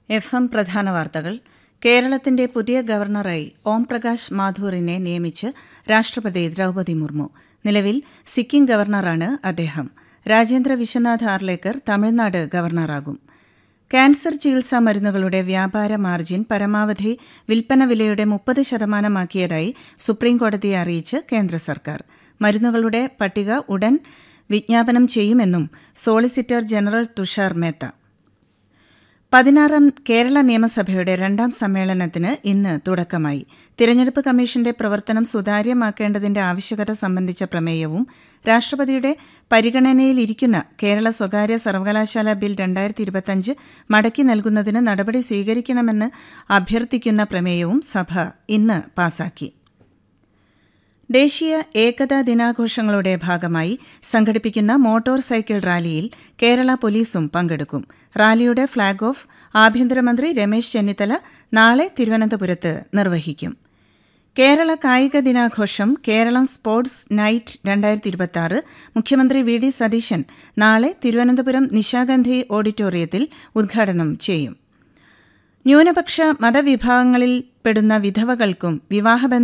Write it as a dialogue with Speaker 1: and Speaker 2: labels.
Speaker 1: F M പ്രധാന വാർത്തകൾ കേരളത്തിന്റെ പുതിയ ഗവർണറായി ഓം പ്രകാശ് മാഥൂറിനെ നിയമിച്ച് രാഷ്ട്രപതി ദ്രൌപതി മുർമു നിലവിൽ സിക്കിം ഗവർണറാണ് അദ്ദേഹം രാജേന്ദ്ര വിശ്വനാഥ് ആർലേക്കർ തമിഴ്നാട് ഗവർണറാകും ക്യാൻസർ ചികിത്സാ മരുന്നുകളുടെ വ്യാപാര മാർജിൻ പരമാവധി വിൽപ്പന വിലയുടെ മുപ്പത് ശതമാനമാക്കിയതായി സുപ്രീംകോടതിയെ അറിയിച്ച് കേന്ദ്ര സർക്കാർ മരുന്നുകളുടെ പട്ടിക ഉടൻ വിജ്ഞാപനം ചെയ്യുമെന്നും സോളിസിറ്റർ ജനറൽ തുഷാർ മേത്ത പതിനാറാം കേരള നിയമസഭയുടെ രണ്ടാം സമ്മേളനത്തിന് ഇന്ന് തുടക്കമായി തിരഞ്ഞെടുപ്പ് കമ്മീഷന്റെ പ്രവർത്തനം സുതാര്യമാക്കേണ്ടതിന്റെ ആവശ്യകത സംബന്ധിച്ച പ്രമേയവും രാഷ്ട്രപതിയുടെ പരിഗണനയിലിരിക്കുന്ന കേരള സ്വകാര്യ സർവകലാശാല ബിൽ രണ്ടായിരത്തി ഇരുപത്തിയഞ്ച് മടക്കി നൽകുന്നതിന് നടപടി സ്വീകരിക്കണമെന്ന് അഭ്യർത്ഥിക്കുന്ന പ്രമേയവും സഭ ഇന്ന് പാസാക്കി ദേശീയ ഏകതാ ദിനാഘോഷങ്ങളുടെ ഭാഗമായി സംഘടിപ്പിക്കുന്ന മോട്ടോർ സൈക്കിൾ റാലിയിൽ കേരള പോലീസും പങ്കെടുക്കും റാലിയുടെ ഫ്ളാഗ് ഓഫ് ആഭ്യന്തരമന്ത്രി രമേശ് ചെന്നിത്തല നാളെ തിരുവനന്തപുരത്ത് നിർവഹിക്കും കേരള കായിക ദിനാഘോഷം കേരളം സ്പോർട്സ് നൈറ്റ് രണ്ടായിരത്തി ഇരുപത്തിയാറ് മുഖ്യമന്ത്രി വി ഡി സതീശൻ നാളെ തിരുവനന്തപുരം നിശാഗന്ധി ഓഡിറ്റോറിയത്തിൽ ഉദ്ഘാടനം ചെയ്യും ന്യൂനപക്ഷ മതവിഭാഗങ്ങളിൽ പെടുന്ന വിധവകൾക്കും വിവാഹബന്ധ